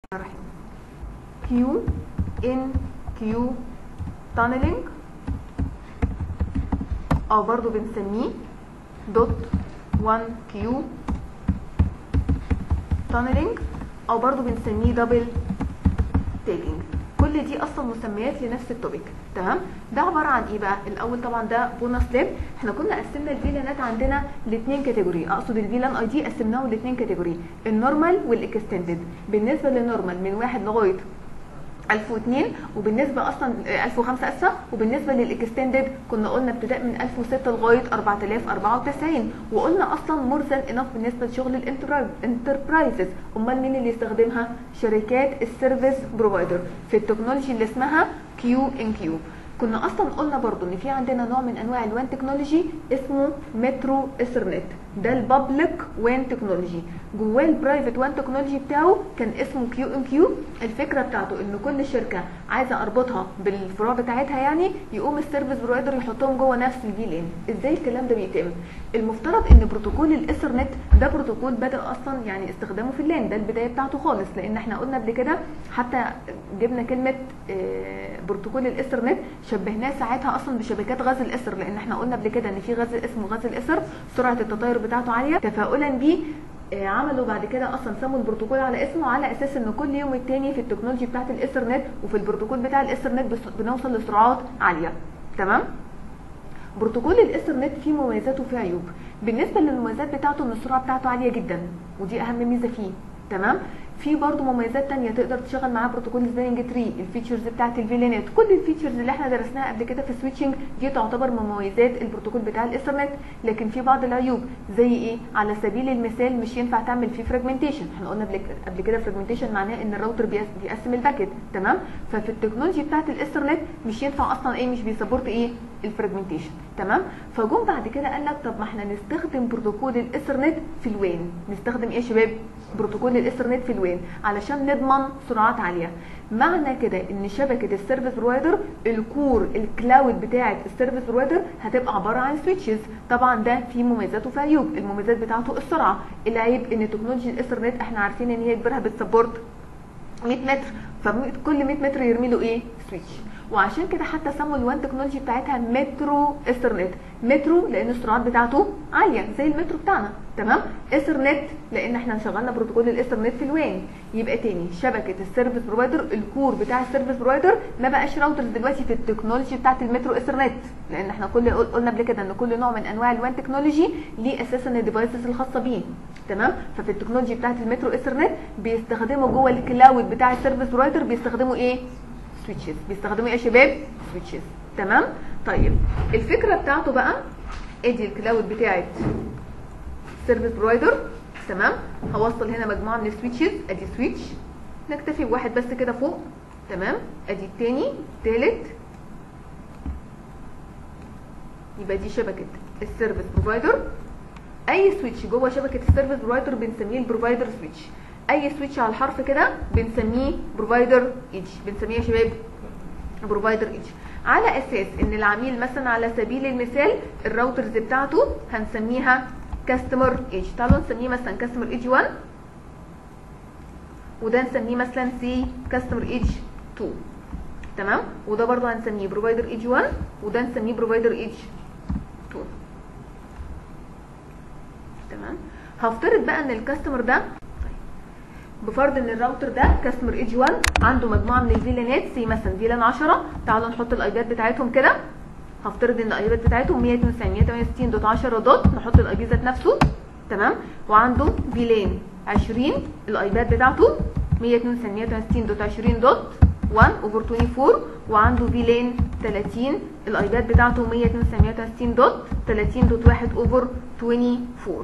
الرحيم كيو ان كيو تانلينج او برضو بنسميه دوت 1 كيو تانلينج او برضو بنسميه دبل تيجنج كل دي اصلا مسميات لنفس التوبيك تمام ده عباره عن ايه بقى الاول طبعا ده بونص لاب احنا كنا قسمنا الفيلانات عندنا لاثنين كاتيجوري اقصد الفيلان اي دي قسمناهم لاثنين كاتيجوري النورمال والاكستندد بالنسبه للنورمال من واحد لغايه 1002 وبالنسبه اصلا 1005 اسفه وبالنسبه للاكستندد كنا قلنا ابتداء من 1006 لغايه 4094 وقلنا اصلا مور ذان انف بالنسبه لشغل الانتربرايزز امال مين اللي يستخدمها شركات السيرفيس بروفايدر في التكنولوجي اللي اسمها كيو ان كيو كنا اصلا قلنا برضو ان في عندنا نوع من انواع الوان تكنولوجي اسمه مترو اثرنت ده البابليك وان تكنولوجي جواه البرايفت وان تكنولوجي بتاعه كان اسمه كيو ان كيو الفكره بتاعته ان كل شركه عايزه اربطها بالفروع بتاعتها يعني يقوم السيرفيس بروفايدر يحطهم جوه نفس الفي لين ازاي الكلام ده بيتم المفترض ان بروتوكول الاثرنت ده بروتوكول بدا اصلا يعني استخدامه في اللان ده البدايه بتاعته خالص لان احنا قلنا قبل كده حتى جبنا كلمه بروتوكول الاثرنت شبهناه ساعتها اصلا بشبكات غاز الاسر لان احنا قلنا قبل كده ان في غاز اسمه غاز الاسر سرعه التطاير بتاعته عاليه تفاؤلا بيه عملوا بعد كده اصلا سموا البروتوكول على اسمه على اساس ان كل يوم التاني في التكنولوجي بتاعت الاثرنت وفي البروتوكول بتاع الاثرنت بنوصل لسرعات عاليه تمام بروتوكول الاثرنت فيه مميزات وفيه عيوب بالنسبه للمميزات بتاعته ان السرعه بتاعته عاليه جدا ودي اهم ميزه فيه تمام في برضه مميزات تانية تقدر تشغل معاه بروتوكول سبيرنج تري الفيتشرز بتاعت الفيلانات كل الفيتشرز اللي احنا درسناها قبل كده في السويتشنج دي تعتبر من مميزات البروتوكول بتاع الاثرنت لكن في بعض العيوب زي ايه على سبيل المثال مش ينفع تعمل فيه فراجمنتيشن احنا قلنا قبل كده فراجمنتيشن معناه ان الراوتر بيقسم الباكت تمام ففي التكنولوجي بتاعت الاثرنت مش ينفع اصلا ايه مش بيسبورت ايه الفراجمنتيشن تمام فجم بعد كده قال لك طب ما احنا نستخدم بروتوكول الاثرنت في الوين نستخدم ايه يا شباب بروتوكول الاثرنت في الوين علشان نضمن سرعات عاليه معنى كده ان شبكه السيرفيس بروفايدر الكور الكلاود بتاعه السيرفيس بروفايدر هتبقى عباره عن سويتشز طبعا ده فيه مميزات وفيه عيوب المميزات بتاعته السرعه العيب ان تكنولوجيا الاثرنت احنا عارفين ان هي كبرها بتسبورت 100 متر فكل 100 متر يرمي له ايه سويتش وعشان كده حتى سموا الوان تكنولوجي بتاعتها مترو اثرنت مترو لان السرعات بتاعته عاليه زي المترو بتاعنا تمام اثرنت لان احنا شغلنا بروتوكول الاثرنت في الوان يبقى تاني شبكه السيرفيس بروفايدر الكور بتاع السيرفيس بروفايدر ما بقاش راوترز دلوقتي في التكنولوجي بتاعت المترو اثرنت لان احنا كل قلنا قبل كده ان كل نوع من انواع الوان تكنولوجي ليه اساسا الديفايسز الخاصه بيه تمام ففي التكنولوجي بتاعت المترو اثرنت بيستخدموا جوه الكلاود بتاع السيرفيس بروفايدر بيستخدموا ايه سويتشز بيستخدموا ايه يا شباب سويتشز تمام طيب الفكره بتاعته بقى ادي الكلاود بتاعت سيرفيس بروفايدر تمام هوصل هنا مجموعه من السويتشز ادي سويتش نكتفي بواحد بس كده فوق تمام ادي التاني التالت يبقى دي شبكه السيرفيس بروفايدر اي سويتش جوه شبكه السيرفيس بروفايدر بنسميه البروفايدر سويتش اي سويتش على الحرف كده بنسميه بروفايدر ايدج بنسميه يا شباب بروفايدر ايدج على اساس ان العميل مثلا على سبيل المثال الراوترز بتاعته هنسميها كاستمر ايدج تعالوا نسميه مثلا كاستمر ايدج 1 وده نسميه مثلا سي كاستمر ايدج 2 تمام وده برضه هنسميه بروفايدر ايدج 1 وده نسميه بروفايدر ايدج 2 تمام هفترض بقى ان الكاستمر ده بفرض ان الراوتر ده كاستمر ايدج 1 عنده مجموعه من الفيلانات سي مثلا فيلان 10 تعالوا نحط الايبات بتاعتهم كده هفترض ان الايبات بتاعتهم 192 دوت 10 دوت نحط الاي بي ذات نفسه تمام وعنده فيلان 20 الايباد بتاعته 192 دوت 20 دوت 1 اوفر 24 وعنده فيلان 30 الايباد بتاعته 192 دوت 30 دوت 1 اوفر 24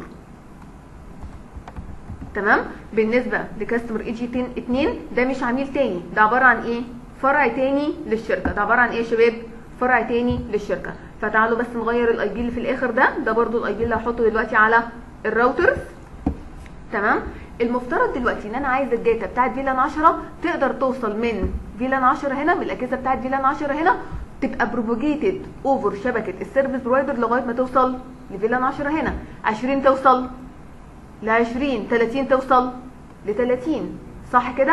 تمام بالنسبه لكاستمر اي جي 2 ده مش عميل تاني ده عباره عن ايه فرع تاني للشركه ده عباره عن ايه يا شباب فرع تاني للشركه فتعالوا بس نغير الاي بي اللي في الاخر ده ده برده الاي بي اللي هحطه دلوقتي على الراوترز تمام المفترض دلوقتي ان انا عايز الداتا بتاعت فيلان 10 تقدر توصل من فيلان 10 هنا من الاجهزه بتاعت فيلان 10 هنا تبقى بروبوجيتد اوفر شبكه السيرفيس بروفايدر لغايه ما توصل لفيلان 10 هنا 20 توصل ل 20 30 توصل ل 30 صح كده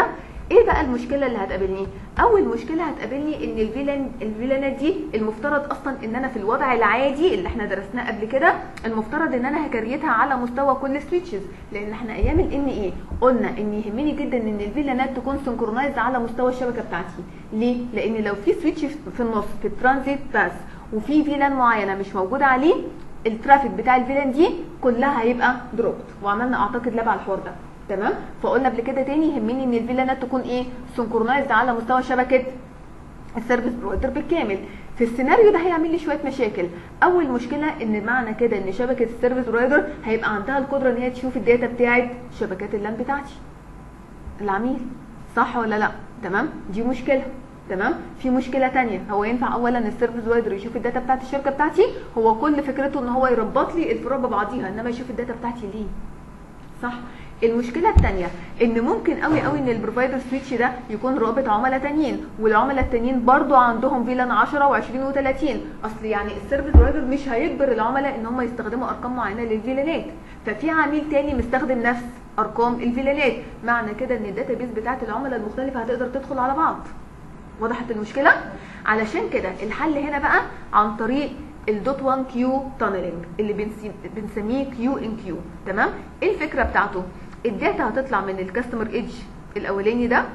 ايه بقى المشكله اللي هتقابلني اول مشكله هتقابلني ان الفيلان الفيلانات دي المفترض اصلا ان انا في الوضع العادي اللي احنا درسناه قبل كده المفترض ان انا هكريتها على مستوى كل سويتشز لان احنا ايام الان ايه قلنا ان يهمني جدا ان الفيلانات تكون سنكرونايز على مستوى الشبكه بتاعتي ليه لان لو في سويتش في النص في الترانزيت باس وفي فيلان معينه مش موجوده عليه الترافيك بتاع الفيلان دي كلها هيبقى دروبت وعملنا اعتقد لاب على الحوار ده تمام فقلنا قبل كده تاني يهمني ان الفيلانات تكون ايه سنكرونايزد على مستوى شبكه السيرفيس بروفايدر بالكامل في السيناريو ده هيعمل لي شويه مشاكل اول مشكله ان معنى كده ان شبكه السيرفيس بروفايدر هيبقى عندها القدره ان هي تشوف الداتا بتاعه شبكات اللان بتاعتي العميل صح ولا لا تمام دي مشكله تمام في مشكله تانية هو ينفع اولا السيرفيس بروفايدر يشوف الداتا بتاعت الشركه بتاعتي هو كل فكرته ان هو يربط لي الفروع ببعضيها انما يشوف الداتا بتاعتي ليه صح المشكله الثانيه ان ممكن قوي قوي ان البروفايدر سويتش ده يكون رابط عملاء تانيين والعملاء التانيين برضو عندهم فيلان 10 و20 و30 اصل يعني السيرفيس بروفايدر مش هيجبر العملاء ان هم يستخدموا ارقام معينه للفيلانات ففي عميل تاني مستخدم نفس ارقام الفيلانات معنى كده ان الداتابيس بتاعت العملاء المختلفه هتقدر تدخل على بعض وضحت المشكله علشان كده الحل هنا بقى عن طريق الدوت 1 كيو تانلينج اللي بنسميه كيو ان كيو تمام ايه الفكره بتاعته الداتا هتطلع من الكاستمر ايدج الاولاني ده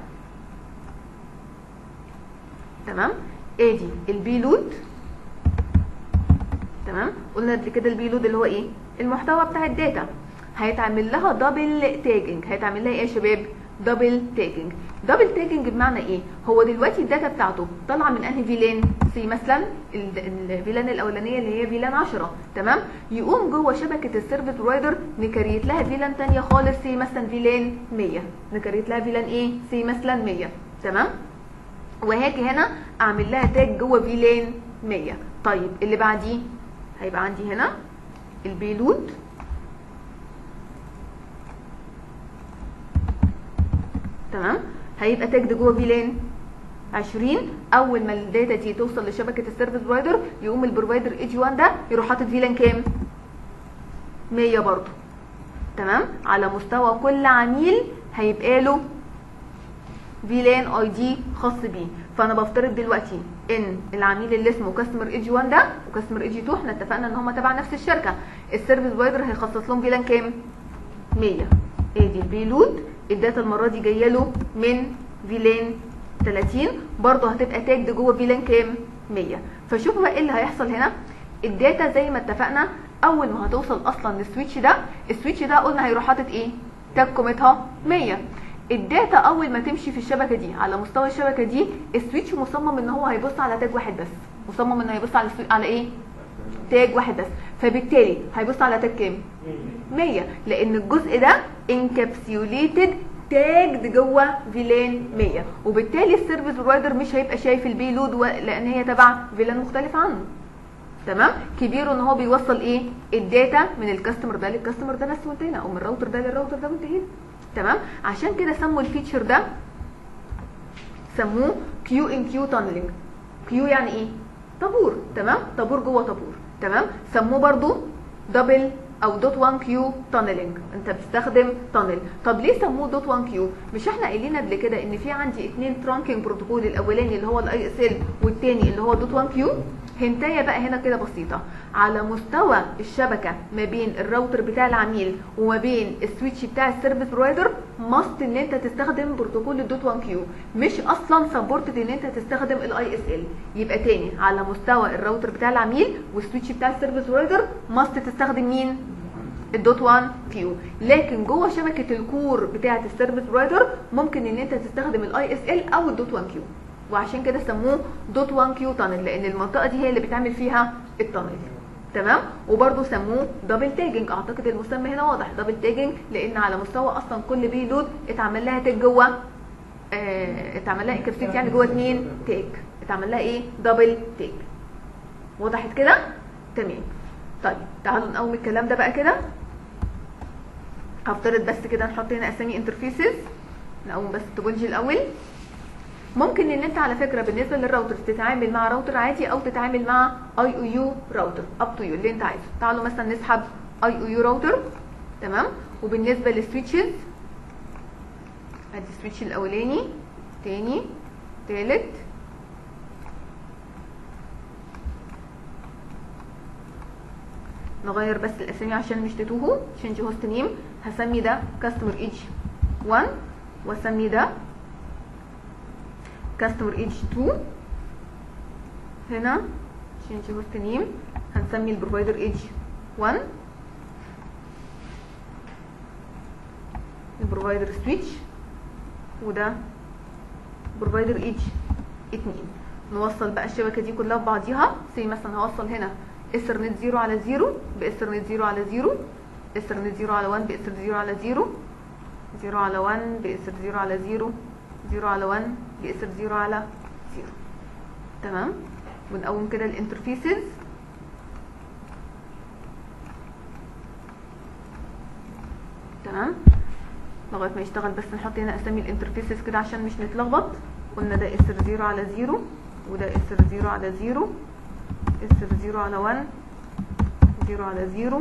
تمام ادي البي لود تمام قلنا قبل كده البي لود اللي هو ايه المحتوى بتاع الداتا هيتعمل لها دبل تاجنج هيتعمل لها ايه يا شباب دبل تاجنج دبل تاجنج بمعنى ايه هو دلوقتي الداتا بتاعته طالعه من انهي فيلان سي مثلا الفيلان الاولانيه اللي هي فيلان 10 تمام يقوم جوه شبكه السيرفيس بروفايدر نكريت لها فيلان ثانيه خالص سي مثلا فيلان 100 نكريت لها فيلان ايه سي مثلا 100 تمام وهاجي هنا اعمل لها تاج جوه فيلان 100 طيب اللي بعديه هيبقى عندي هنا البيلود تمام هيبقى تاجد جوه فيلان 20 اول ما الداتا دي توصل لشبكه السيرفيس بروفايدر يقوم البروفايدر اي جي 1 ده يروح حاطط فيلان كام 100 برضه تمام على مستوى كل عميل هيبقى له فيلان اي دي خاص بيه فانا بفترض دلوقتي ان العميل اللي اسمه كاستمر اي جي 1 ده وكاستمر اي جي 2 احنا اتفقنا ان هم تبع نفس الشركه السيرفيس بروفايدر هيخصص لهم فيلان كام 100 ادي البيلود الداتا المره دي جايه له من فيلان 30 برضه هتبقى تاجد جوه فيلان كام 100 فشوفوا بقى ايه اللي هيحصل هنا الداتا زي ما اتفقنا اول ما هتوصل اصلا للسويتش ده السويتش ده قلنا هيروح حاطط ايه تاج قيمتها 100 الداتا اول ما تمشي في الشبكه دي على مستوى الشبكه دي السويتش مصمم ان هو هيبص على تاج واحد بس مصمم انه هيبص على على ايه تاج واحد بس فبالتالي هيبص على تاج كام 100 لان الجزء ده انكابسيوليتد تاجد جوه فيلان 100 وبالتالي السيرفيس بروفايدر مش هيبقى شايف البي لود و... لان هي تبع فيلان مختلف عنه تمام كبيره ان هو بيوصل ايه الداتا من الكاستمر ده للكاستمر ده بس وانتهينا او من الراوتر ده للراوتر ده وانتهينا تمام عشان كده سموا الفيتشر ده سموه كيو ان كيو تانلينج كيو يعني ايه طابور تمام طابور جوه طابور تمام سموه برضو دبل او دوت 1 كيو تانلينج انت بتستخدم تانل طب ليه سموه دوت 1 كيو مش احنا قايلين قبل كده ان في عندي اثنين ترانكينج بروتوكول الاولاني اللي هو الاي اس ال والثاني اللي هو دوت 1 كيو هنتايه بقى هنا كده بسيطه على مستوى الشبكه ما بين الراوتر بتاع العميل وما بين السويتش بتاع السيرفيس بروفايدر ماست ان انت تستخدم بروتوكول الدوت 1 كيو مش اصلا سبورتد ان انت تستخدم الاي اس ال يبقى تاني على مستوى الراوتر بتاع العميل والسويتش بتاع السيرفيس بروفايدر ماست تستخدم مين الدوت 1 كيو لكن جوه شبكه الكور بتاعه السيرفيس بروفايدر ممكن ان انت تستخدم الاي اس ال او الدوت 1 كيو وعشان كده سموه دوت 1 كيو تانل لان المنطقه دي هي اللي بتعمل فيها التانل تمام وبرده سموه دبل تاجنج اعتقد المسمى هنا واضح دبل تاجنج لان على مستوى اصلا كل بي لود اتعمل لها تاج جوه اه اتعمل لها انكابسيت يعني جوه اتنين تاج اتعمل لها ايه دبل تاج وضحت كده تمام طيب تعالوا نقوم الكلام ده بقى كده هفترض بس كده نحط هنا اسامي انترفيسز نقوم بس التوبولوجي الاول ممكن ان انت على فكره بالنسبه للراوتر تتعامل مع راوتر عادي او تتعامل مع اي او يو راوتر اب تو يو اللي انت عايزه تعالوا مثلا نسحب اي او يو راوتر تمام وبالنسبه للسويتشز ادي السويتش الاولاني تاني تالت نغير بس الاسامي عشان مش تتوهوا change host name هسمي ده customer age 1 واسمي ده customer age 2 هنا change host name هنسمي البروفايدر age 1 البروفايدر سويتش وده بروفايدر ايدج 2 نوصل بقى الشبكه دي كلها ببعضيها زي مثلا هوصل هنا اثرنت 0 على 0 باثرنت 0 على 0 اثرنت 0 على 1 باثر 0 على 0 0 على 1 باثر 0 على 0 0 على 1 باثر 0 على 0 تمام ونقوم كده الانترفيسز تمام لغايه ما يشتغل بس نحط هنا اسامي الانترفيسز كده عشان مش نتلخبط قلنا ده اسر 0 على 0 وده اسر 0 على 0 اسر 0 على 1 0 على 0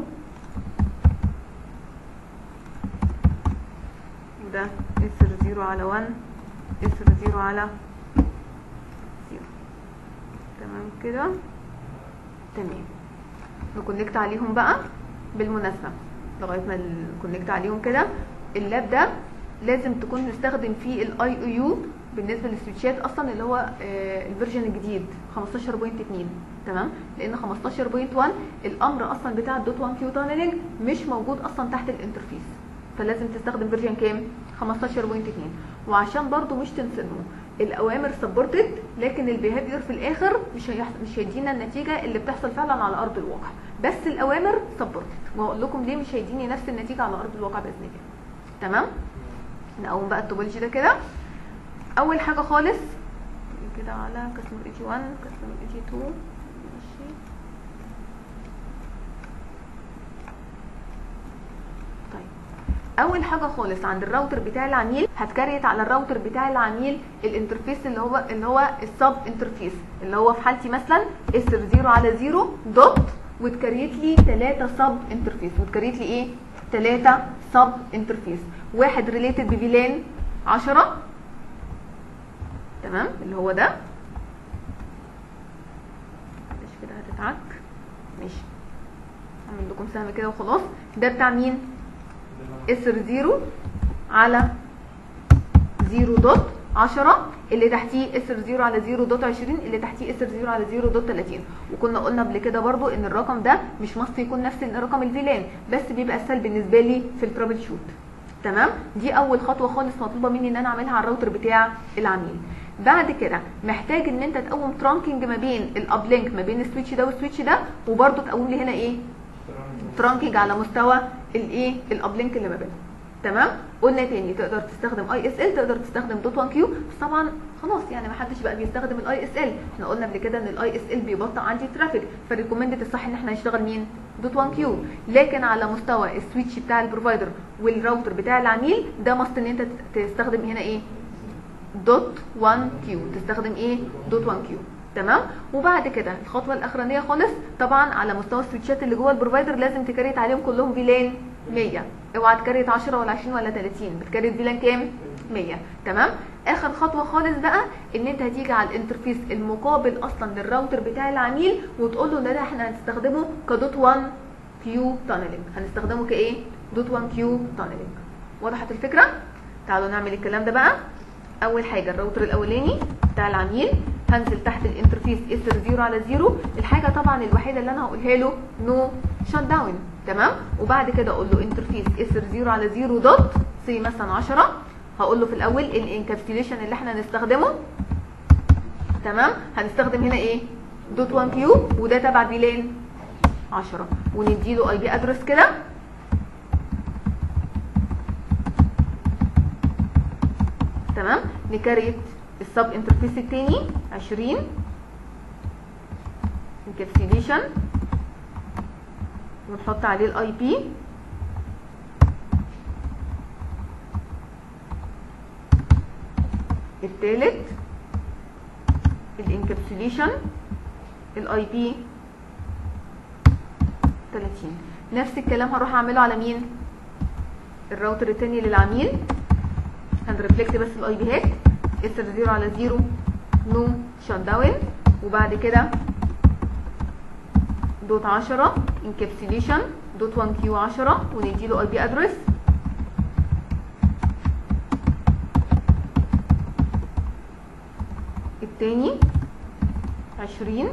وده اسر 0 على 1 اسر 0 على 0 تمام كده تمام نكونكت عليهم بقى بالمناسبه لغايه ما نكونكت عليهم كده اللاب ده لازم تكون مستخدم فيه الاي او يو بالنسبه للسويتشات اصلا اللي هو آه الفيرجن الجديد 15.2 تمام لان 15.1 الامر اصلا بتاع الدوت 1 كيو تانلنج مش موجود اصلا تحت الانترفيس فلازم تستخدم فيرجن كام 15.2 وعشان برضو مش تنسموا الاوامر سبورتد لكن البيهافير في الاخر مش هيحصل مش هيدينا النتيجه اللي بتحصل فعلا على ارض الواقع بس الاوامر سبورتد وهقول لكم ليه مش هيديني نفس النتيجه على ارض الواقع باذن الله تمام نقوم بقى التوبولوجي ده كده اول حاجه خالص كده على كاستمر اي جي 1 كاستمر اي جي 2 ماشي طيب اول حاجه خالص عند الراوتر بتاع العميل هتكريت على الراوتر بتاع العميل الانترفيس اللي هو اللي هو السب انترفيس اللي هو في حالتي مثلا اسر 0 على 0 دوت وتكريت لي 3 سب انترفيس وتكريت لي ايه 3 سب انترفيس واحد ريليتد بفيلان 10 تمام اللي هو ده معلش كده هتتعك ماشي اعمل لكم سهم كده وخلاص ده بتاع مين اسر 0 على 0 دوت 10 اللي تحتيه اسر 0 على 0 دوت 20 اللي تحتيه اسر 0 على 0 دوت 30 وكنا قلنا قبل كده برضو ان الرقم ده مش مصر يكون نفس رقم الفيلان بس بيبقى اسهل بالنسبه لي في الترابل شوت تمام دي اول خطوه خالص مطلوبه مني ان انا اعملها على الراوتر بتاع العميل بعد كده محتاج ان انت تقوم ترانكينج ما بين الابلينك ما بين السويتش ده والسويتش ده وبرده تقوم لي هنا ايه ترانكينج على مستوى الايه الابلينك اللي ما بينهم تمام قلنا تاني تقدر تستخدم اي اس ال تقدر تستخدم دوت 1 كيو بس طبعا خلاص يعني ما حدش بقى بيستخدم الاي اس ال احنا قلنا قبل كده ان الاي اس ال بيبطئ عندي ترافيك فالريكومندد الصح ان احنا نشتغل مين دوت 1 كيو لكن على مستوى السويتش بتاع البروفايدر والراوتر بتاع العميل ده مست ان انت تستخدم هنا ايه دوت 1 كيو تستخدم ايه دوت 1 كيو تمام وبعد كده الخطوه الاخرانيه خالص طبعا على مستوى السويتشات اللي جوه البروفايدر لازم تكريت عليهم كلهم فيلان 100 اوعى تكريت 10 ولا 20 ولا 30 بتكريت فيلان كام 100 تمام اخر خطوه خالص بقى ان انت هتيجي على الانترفيس المقابل اصلا للراوتر بتاع العميل وتقول له ان ده احنا هنستخدمه كدوت 1 كيو تانلنج هنستخدمه كايه دوت 1 كيو تانلنج وضحت الفكره تعالوا نعمل الكلام ده بقى اول حاجه الراوتر الاولاني بتاع العميل هنزل تحت الانترفيس اسر 0 على 0 الحاجه طبعا الوحيده اللي انا هقولها له نو شات داون تمام وبعد كده اقول له انترفيس اسر 0 على 0 دوت سي مثلا 10 هقول له في الاول الانكابسوليشن اللي احنا هنستخدمه تمام هنستخدم هنا ايه دوت 1 كيو وده تبع فيلان 10 ونديله اي بي ادرس كده تمام نكريت السب انترفيس التاني 20 انكابسوليشن ونحط عليه الاي بي التالت الانكابسوليشن الاي بي 30 نفس الكلام هروح اعمله على مين الراوتر التاني للعميل هنرفلكت بس الاي بي هات اس 0 على 0 نو شات داون وبعد كده دوت 10 انكابسيليشن دوت 1 كيو 10 ونديله اي بي ادرس التاني 20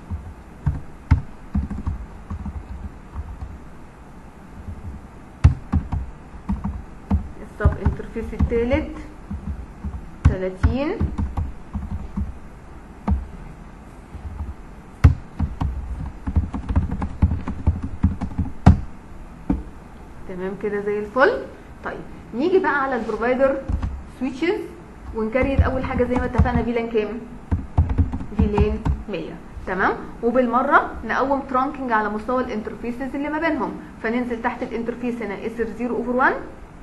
السب انترفيس التالت 30 تمام كده زي الفل طيب نيجي بقى على البروفايدر سويتشز ونكريت اول حاجه زي ما اتفقنا فيلان كام فيلان 100 تمام وبالمره نقوم ترانكينج على مستوى الانترفيسز اللي ما بينهم فننزل تحت الانترفيس هنا اس 0 اوفر 1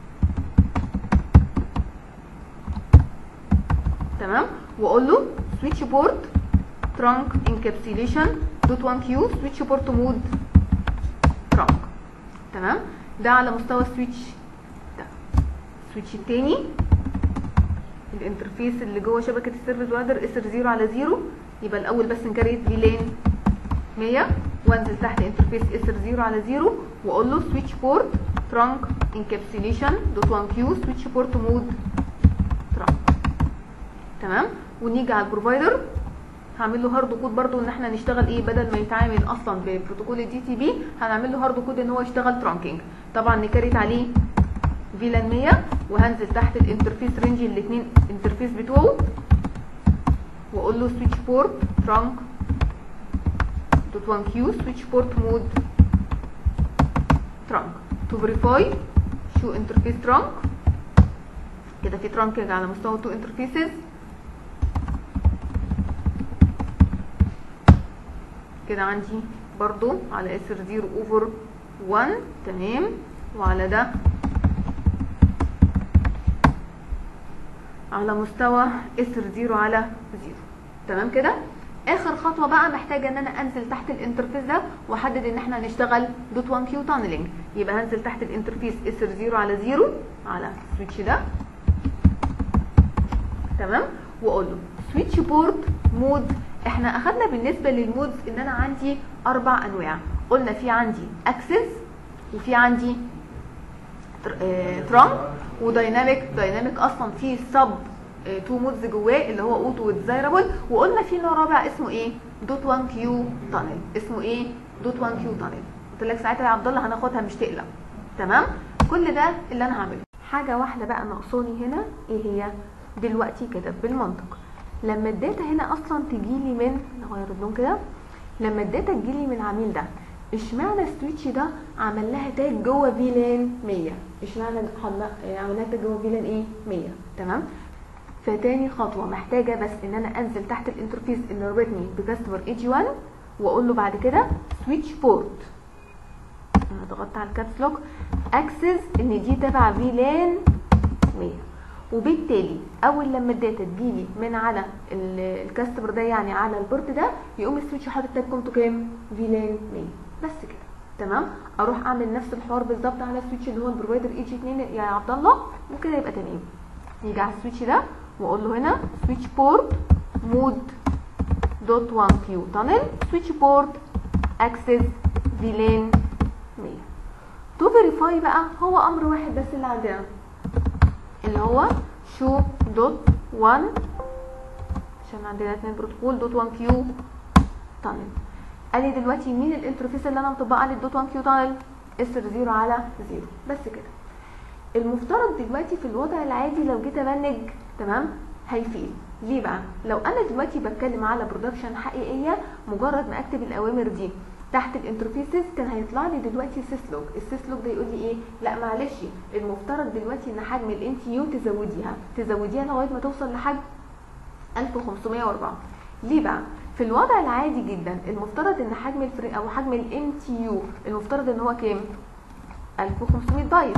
تمام واقول له سويتش بورت ترانك انكابسيليشن دوت 1 كيو سويتش بورت مود ترانك تمام ده على مستوى السويتش ده السويتش التاني الانترفيس اللي جوه شبكه السيرفيس بروفايدر اس 0 على 0 يبقى الاول بس نكريت فيلان 100 وانزل تحت انترفيس اس 0 على 0 واقول له سويتش بورت ترانك انكابسيليشن دوت 1 كيو سويتش بورت مود ترانك تمام ونيجي على البروفايدر هعمل له هارد كود برضو ان احنا نشتغل ايه بدل ما يتعامل اصلا ببروتوكول الدي تي بي هنعمل له هارد كود ان هو يشتغل ترانكينج طبعا نكريت عليه فيلان 100 وهنزل تحت الانترفيس رينج الاثنين انترفيس بتوعه واقول له سويتش بورت ترانك دوت 1 كيو سويتش بورت مود ترانك تو فيريفاي شو انترفيس ترانك كده في ترانكينج على مستوى تو انترفيسز كده عندي برضو على اس 0 اوفر 1 تمام وعلى ده على مستوى اس 0 على 0 تمام كده اخر خطوه بقى محتاجه ان انا انزل تحت الانترفيس ده واحدد ان احنا هنشتغل دوت 1 كيو تانلينج يبقى هنزل تحت الانترفيس اس 0 على 0 على السويتش ده تمام واقول له سويتش بورت مود احنا اخدنا بالنسبه للمودز ان انا عندي اربع انواع قلنا في عندي اكسس وفي عندي ترانك ودايناميك دايناميك اصلا فيه سب تو مودز جواه اللي هو اوتو وديزايربل وقلنا في نوع رابع اسمه ايه دوت 1 كيو تانل اسمه ايه دوت 1 كيو تانل قلت لك ساعتها يا عبد الله هناخدها مش تقلق تمام كل ده اللي انا هعمله حاجه واحده بقى ناقصاني هنا ايه هي دلوقتي كده بالمنطق لما الداتا هنا اصلا تجيلي من نغير اللون كده لما الداتا تجيلي من العميل ده اشمعنى السويتش ده عمل لها تاج جوه فيلان 100 اشمعنى عمل لها تاج جوه فيلان ايه 100 تمام فتاني خطوه محتاجه بس ان انا انزل تحت الانترفيس اللي ربطني بكاستمر اي جي 1 واقول له بعد كده سويتش بورت انا ضغطت على الكابس لوك اكسس ان دي تبع فيلان 100 وبالتالي اول لما الداتا تجيلي من على الكاستمر ده يعني على البورت ده يقوم السويتش حاطط تاج قيمته كام فيلان 100 بس كده تمام اروح اعمل نفس الحوار بالظبط على السويتش اللي هو البروفايدر اي جي 2 يا عبد الله وكده يبقى تمام يجي على السويتش ده واقول له هنا سويتش بورت مود دوت 1 كيو تانل سويتش بورت اكسس فيلان 100 تو فيريفاي بقى هو امر واحد بس اللي عندنا اللي هو شو دوت 1 عشان عندنا اتنين بروتوكول دوت 1 كيو تانل قال لي دلوقتي مين الانترفيس اللي انا مطبقه عليه الدوت 1 كيو تانل اس 0 على 0 بس كده المفترض دلوقتي في الوضع العادي لو جيت ابنج تمام هيفيل ليه بقى لو انا دلوقتي بتكلم على برودكشن حقيقيه مجرد ما اكتب الاوامر دي تحت الانترفيسز كان هيطلع لي دلوقتي سيسلوج السيسلوج ده يقول لي ايه لا معلش المفترض دلوقتي ان حجم الان تي يو تزوديها تزوديها لغايه ما توصل لحجم 1504 ليه بقى في الوضع العادي جدا المفترض ان حجم الفري او حجم الام تي يو المفترض ان هو كام 1500 بايت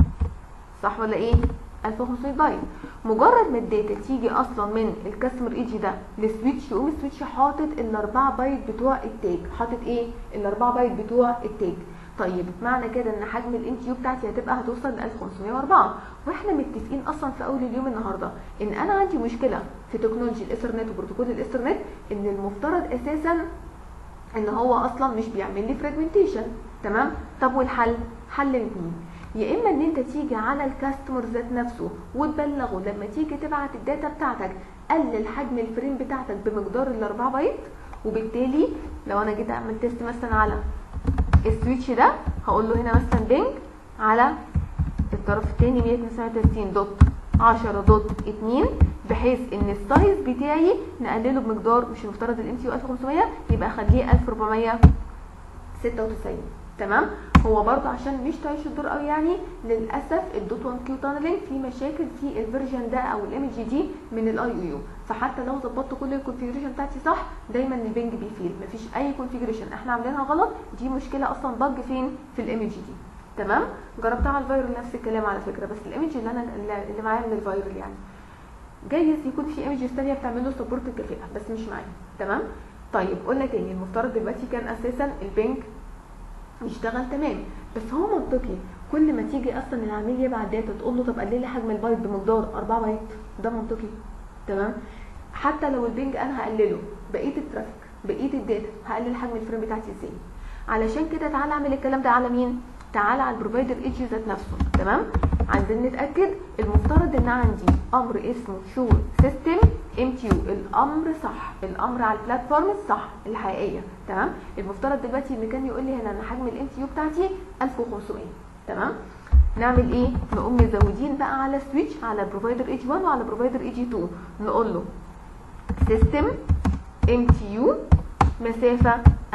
صح ولا ايه 1500 بايت مجرد ما الداتا تيجي اصلا من الكاستمر اي جي ده للسويتش يقوم السويتش حاطط الاربعه بايت بتوع التاج حاطط ايه الاربعه بايت بتوع التاج طيب معنى كده ان حجم الام تي يو بتاعتي هتبقى هتوصل ل 1504 واحنا متفقين اصلا في اول اليوم النهارده ان انا عندي مشكله في تكنولوجي الايثرنت وبروتوكول الايثرنت ان المفترض اساسا ان هو اصلا مش بيعمل لي فراجمنتيشن تمام طب والحل حل مين يا اما ان انت تيجي على الكاستمر ذات نفسه وتبلغه لما تيجي تبعت الداتا بتاعتك قلل حجم الفريم بتاعتك بمقدار ال 4 بايت وبالتالي لو انا جيت اعمل تيست مثلا على السويتش ده هقول له هنا مثلا بينج على الطرف الثاني 132 دوت 10 دوت 2 بحيث ان السايز بتاعي نقلله بمقدار مش المفترض الام تي يو 1500 يبقى اخليه 1496 تمام هو برضه عشان مش تعيش الدور قوي يعني للاسف الدوت 1 كيو تانلينج في مشاكل في الفيرجن ده او الايمج دي من الاي او يو فحتى لو ظبطت كل الكونفيجريشن بتاعتي صح دايما البنج بيفيل مفيش اي كونفيجريشن احنا عاملينها غلط دي مشكله اصلا بج فين في الايمج دي تمام جربتها على الفايرل نفس الكلام على فكره بس الايمج اللي انا اللي معايا من الفايرل يعني جايز يكون في ايمجز ثانيه بتعمل له سبورت الكفاءه بس مش معايا تمام طيب قلنا تاني المفترض دلوقتي كان اساسا البنج يشتغل تمام بس هو منطقي كل ما تيجي اصلا العميل يبعت داتا تقول له طب قلل لي حجم البايت بمقدار 4 بايت ده منطقي تمام حتى لو البنج انا هقلله بقيه الترافيك بقيه الداتا هقلل حجم الفريم بتاعتي ازاي علشان كده تعالى اعمل الكلام ده على مين تعالى على البروفايدر ايدج ذات نفسه تمام عايزين نتاكد المفترض ان عندي امر اسمه شو سيستم ام تي يو الامر صح الامر على البلاتفورم الصح الحقيقيه تمام المفترض دلوقتي ان كان يقول لي هنا ان حجم الام تي يو بتاعتي 1500 تمام نعمل ايه نقوم مزودين بقى على سويتش على بروفايدر ايج 1 وعلى بروفايدر ايج 2 نقول له سيستم ام تي يو مسافه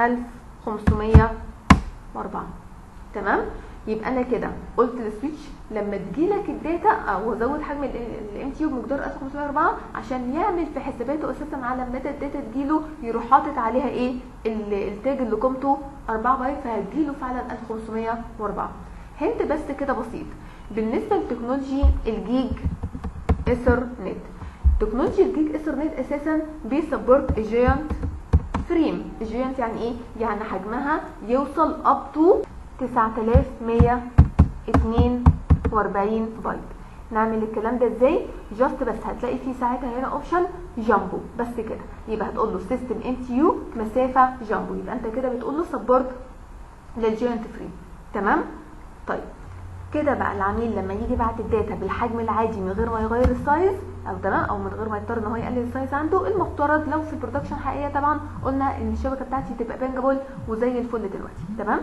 1504 تمام يبقى انا كده قلت للسويتش لما تجيلك الداتا او ازود حجم الام تي يو بمقدار 1504 عشان يعمل في حساباته اساسا على مدى الداتا تجيله يروح حاطط عليها ايه التاج اللي قيمته 4 بايت فهتجيله فعلا 1504 هنت بس كده بسيط بالنسبه لتكنولوجي الجيج ايثرنت تكنولوجي الجيج ايثرنت اساسا بيسبورت جيانت فريم الجيانت يعني ايه يعني حجمها يوصل اب تو 9142 بايت نعمل الكلام ده ازاي جاست بس هتلاقي فيه ساعتها هنا اوبشن جامبو بس كده يبقى هتقول له سيستم ام تي يو مسافه جامبو يبقى انت كده بتقول له سبورت للجيانت فريم تمام طيب كده بقى العميل لما يجي يبعت الداتا بالحجم العادي من غير ما يغير السايز او تمام او من غير ما يضطر ان هو يقلل السايز عنده المفترض لو في البرودكشن حقيقيه طبعا قلنا ان الشبكه بتاعتي تبقى بانجابل وزي الفل دلوقتي تمام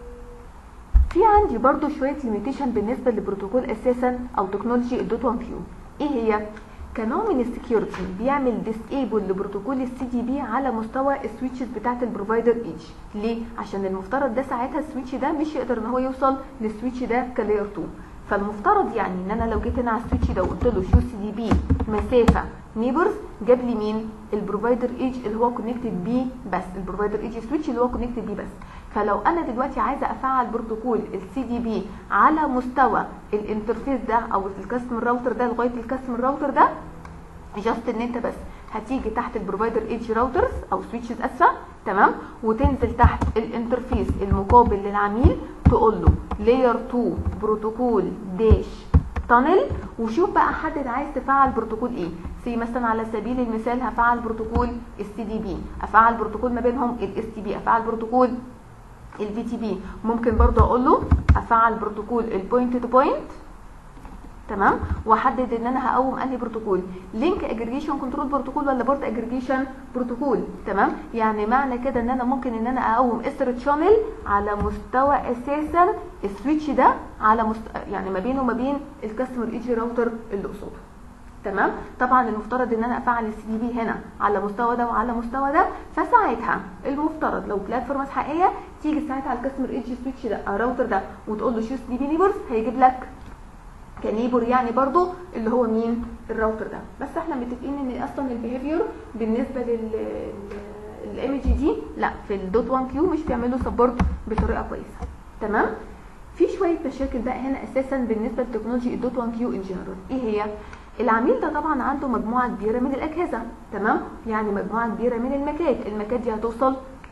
في عندي برضو شويه ليميتيشن بالنسبه للبروتوكول اساسا او تكنولوجي الدوت 1 كيو ايه هي كنوع من السكيورتي بيعمل ديسيبل لبروتوكول السي دي بي على مستوى السويتشز بتاعه البروفايدر ايج ليه عشان المفترض ده ساعتها السويتش ده مش يقدر ان هو يوصل للسويتش ده كلاير 2 فالمفترض يعني ان انا لو جيت هنا على السويتش ده وقلت له شو سي دي بي مسافه نيبرز جاب لي مين البروفايدر ايج اللي هو كونكتد بيه بس البروفايدر ايج سويتش اللي هو كونكتد بيه بس فلو انا دلوقتي عايزه افعل بروتوكول السي دي بي على مستوى الانترفيس ده او الكاستمر راوتر ده لغايه الكاستمر راوتر ده جاست ان انت بس هتيجي تحت البروفايدر ايدج راوترز او سويتشز اسفه تمام وتنزل تحت الانترفيس المقابل للعميل تقول له لاير 2 بروتوكول داش تانل وشوف بقى حدد عايز تفعل بروتوكول ايه سي مثلا على سبيل المثال هفعل بروتوكول السي دي بي افعل بروتوكول ما بينهم الاس تي بي افعل بروتوكول الفي تي بي ممكن برضه اقول له افعل بروتوكول البوينت تو بوينت تمام واحدد ان انا هقوم انهي بروتوكول لينك اجريجيشن كنترول بروتوكول ولا بورت اجريجيشن بروتوكول تمام يعني معنى كده ان انا ممكن ان انا اقوم اسر شانل على مستوى اساسا السويتش ده على مست... يعني ما بينه وما بين الكاستمر ايجي راوتر اللي قصاده تمام طبعا المفترض ان انا افعل السي دي بي هنا على مستوى ده وعلى مستوى ده فساعتها المفترض لو بلاتفورمز حقيقيه تيجي ساعتها على الكاستمر ايدج سويتش ده او الراوتر ده وتقول له شو سي دي بي نيبرز هيجيب لك كنيبر يعني برضو اللي هو مين الراوتر ده بس احنا متفقين ان اصلا البيهيفير بالنسبه لل الايمج دي لا في الدوت 1 كيو مش بيعملوا سبورت بطريقه كويسه تمام في شويه مشاكل بقى هنا اساسا بالنسبه لتكنولوجي الدوت 1 كيو ان جنرال ايه هي العميل ده طبعا عنده مجموعه كبيره من الاجهزه تمام يعني مجموعه كبيره من المكات المكات دي هتوصل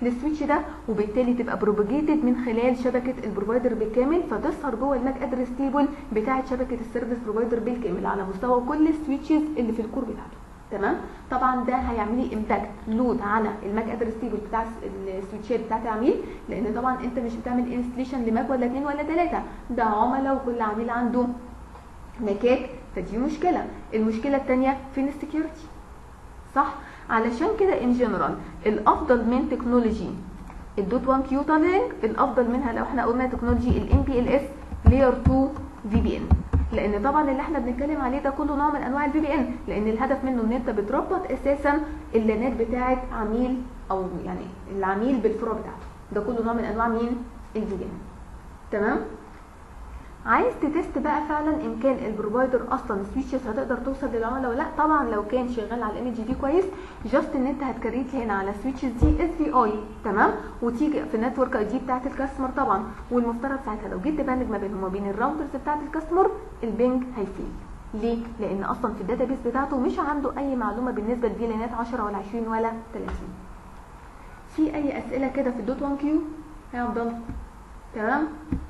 للسويتش ده وبالتالي تبقى بروباجيتد من خلال شبكه البروفايدر بالكامل فتظهر جوه الماك ادرس تيبل بتاعه شبكه السيرفيس بروفايدر بالكامل على مستوى كل السويتشز اللي في الكور بتاعته تمام طبعا ده هيعمل لي امباكت لود على الماك ادرس تيبل بتاع السويتشات بتاعت العميل لان طبعا انت مش بتعمل انستليشن لماك ولا اتنين ولا تلاته ده عملاء وكل عميل عنده ماكات فدي مشكله المشكله الثانيه فين السكيورتي صح علشان كده ان جنرال الافضل من تكنولوجي الدوت 1 كيو تالينج الافضل منها لو احنا قلنا تكنولوجي الام بي ال اس لير 2 في بي ان لان طبعا اللي احنا بنتكلم عليه ده كله نوع من انواع الفي بي ان لان الهدف منه ان انت بتربط اساسا اللانات بتاعه عميل او يعني العميل بالفروع بتاعته ده كله نوع من انواع مين الفي بي ان تمام عايز تتست بقى فعلا ان كان البروفايدر اصلا السويتشز هتقدر توصل للعملاء ولا لا طبعا لو كان شغال على الام جي دي كويس جاست ان انت هتكريت هنا على السويتشز دي اس في اي تمام وتيجي في النتورك اي دي بتاعت الكاستمر طبعا والمفترض ساعتها لو جيت تبنج ما بينهم وبين الراوترز بتاعت الكاستمر البنج هيفيل ليه؟ لان اصلا في الداتابيس بتاعته مش عنده اي معلومه بالنسبه لفيلانات 10 ولا 20 ولا 30 في اي اسئله كده في الدوت 1 كيو يا عبد الله تمام